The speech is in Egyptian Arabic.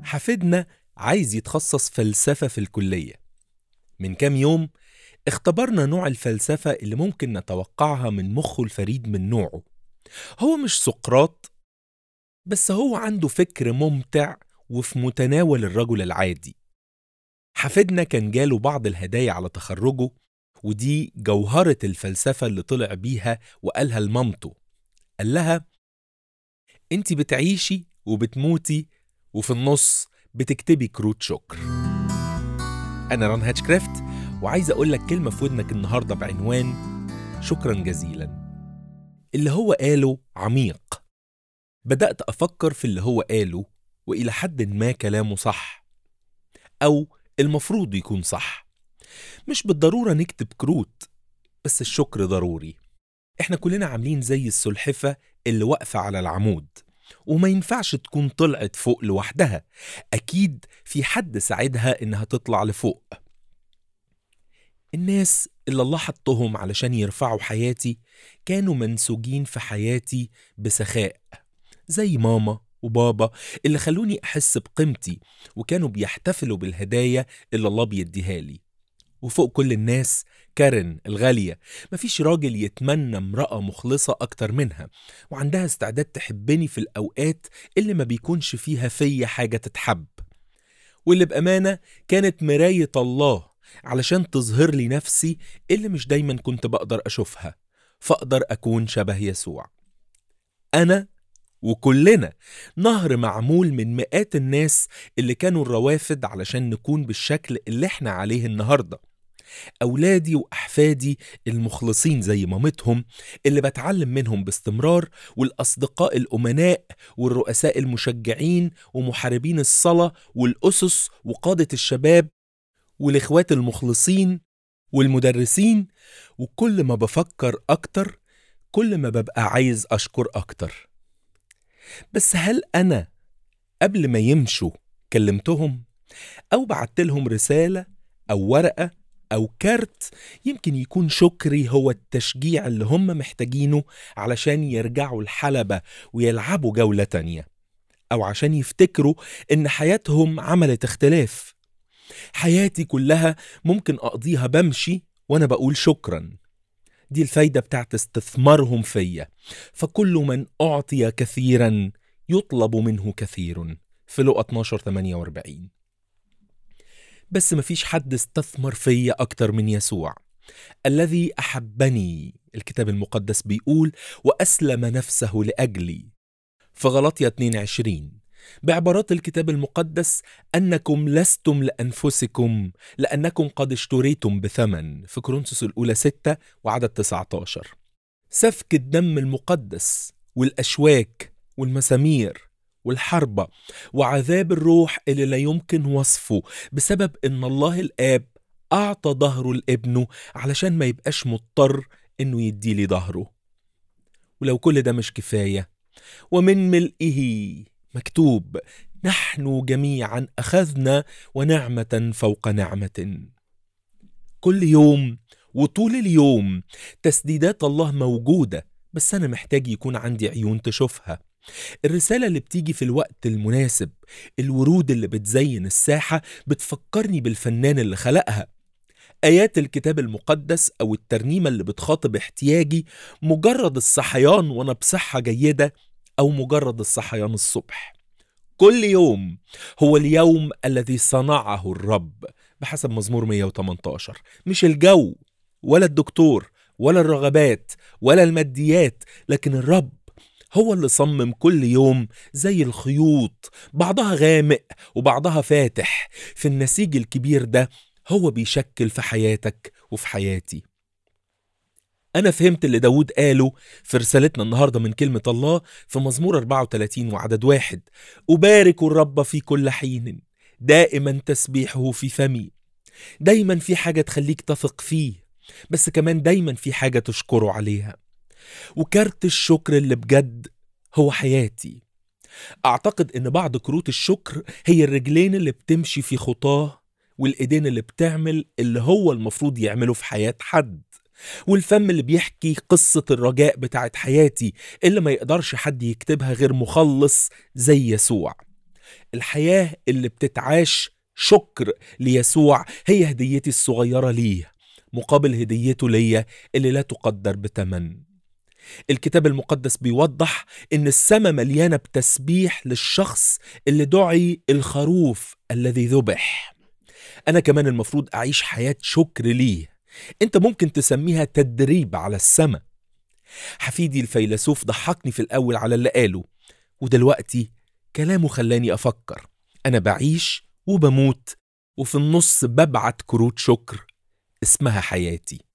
حفيدنا عايز يتخصص فلسفة في الكلية من كام يوم اختبرنا نوع الفلسفة اللي ممكن نتوقعها من مخه الفريد من نوعه هو مش سقراط بس هو عنده فكر ممتع وفي متناول الرجل العادي حفيدنا كان جاله بعض الهدايا على تخرجه ودي جوهرة الفلسفة اللي طلع بيها وقالها لمامته قال لها انت بتعيشي وبتموتي وفي النص بتكتبي كروت شكر أنا ران هاتشكرافت وعايز أقول لك كلمة في ودنك النهاردة بعنوان شكرا جزيلا اللي هو قاله عميق بدأت أفكر في اللي هو قاله وإلى حد ما كلامه صح أو المفروض يكون صح مش بالضرورة نكتب كروت بس الشكر ضروري احنا كلنا عاملين زي السلحفة اللي واقفة على العمود وما ينفعش تكون طلعت فوق لوحدها أكيد في حد ساعدها إنها تطلع لفوق الناس اللي الله حطهم علشان يرفعوا حياتي كانوا منسوجين في حياتي بسخاء زي ماما وبابا اللي خلوني أحس بقيمتي وكانوا بيحتفلوا بالهدايا اللي الله بيديها لي وفوق كل الناس كارن الغالية مفيش راجل يتمنى امرأة مخلصة أكتر منها وعندها استعداد تحبني في الأوقات اللي ما بيكونش فيها فيا حاجة تتحب واللي بأمانة كانت مراية الله علشان تظهر لي نفسي اللي مش دايما كنت بقدر أشوفها فأقدر أكون شبه يسوع أنا وكلنا نهر معمول من مئات الناس اللي كانوا الروافد علشان نكون بالشكل اللي احنا عليه النهارده أولادي وأحفادي المخلصين زي مامتهم اللي بتعلم منهم باستمرار والأصدقاء الأمناء والرؤساء المشجعين ومحاربين الصلاة والأسس وقادة الشباب والإخوات المخلصين والمدرسين وكل ما بفكر أكتر كل ما ببقى عايز أشكر أكتر بس هل أنا قبل ما يمشوا كلمتهم أو بعت لهم رسالة أو ورقة أو كارت يمكن يكون شكري هو التشجيع اللي هم محتاجينه علشان يرجعوا الحلبة ويلعبوا جولة تانية أو عشان يفتكروا إن حياتهم عملت اختلاف حياتي كلها ممكن أقضيها بمشي وأنا بقول شكرا دي الفايدة بتاعت استثمارهم فيا فكل من أعطي كثيرا يطلب منه كثير في لقى 12 48 بس مفيش حد استثمر فيا أكتر من يسوع الذي أحبني الكتاب المقدس بيقول وأسلم نفسه لأجلي في غلطية 22 بعبارات الكتاب المقدس أنكم لستم لأنفسكم لأنكم قد اشتريتم بثمن في كورنثوس الأولى 6 وعدد 19 سفك الدم المقدس والأشواك والمسامير والحربة وعذاب الروح اللي لا يمكن وصفه بسبب إن الله الآب أعطى ظهره لابنه علشان ما يبقاش مضطر إنه يديلي ظهره ولو كل ده مش كفاية ومن ملئه مكتوب نحن جميعا أخذنا ونعمة فوق نعمة كل يوم وطول اليوم تسديدات الله موجودة بس أنا محتاج يكون عندي عيون تشوفها الرسالة اللي بتيجي في الوقت المناسب الورود اللي بتزين الساحة بتفكرني بالفنان اللي خلقها آيات الكتاب المقدس أو الترنيمة اللي بتخاطب احتياجي مجرد الصحيان وأنا بصحة جيدة أو مجرد الصحيان الصبح كل يوم هو اليوم الذي صنعه الرب بحسب مزمور 118 مش الجو ولا الدكتور ولا الرغبات ولا الماديات لكن الرب هو اللي صمم كل يوم زي الخيوط بعضها غامق وبعضها فاتح في النسيج الكبير ده هو بيشكل في حياتك وفي حياتي أنا فهمت اللي داود قاله في رسالتنا النهاردة من كلمة الله في مزمور 34 وعدد واحد أبارك الرب في كل حين دائما تسبيحه في فمي دايما في حاجة تخليك تثق فيه بس كمان دايما في حاجة تشكره عليها وكارت الشكر اللي بجد هو حياتي أعتقد إن بعض كروت الشكر هي الرجلين اللي بتمشي في خطاه والإيدين اللي بتعمل اللي هو المفروض يعمله في حياة حد والفم اللي بيحكي قصة الرجاء بتاعت حياتي اللي ما يقدرش حد يكتبها غير مخلص زي يسوع الحياة اللي بتتعاش شكر ليسوع هي هديتي الصغيرة ليه مقابل هديته ليا اللي لا تقدر بتمن الكتاب المقدس بيوضح ان السماء مليانة بتسبيح للشخص اللي دعي الخروف الذي ذبح انا كمان المفروض اعيش حياة شكر ليه انت ممكن تسميها تدريب على السماء حفيدي الفيلسوف ضحكني في الاول على اللي قاله ودلوقتي كلامه خلاني افكر انا بعيش وبموت وفي النص ببعت كروت شكر اسمها حياتي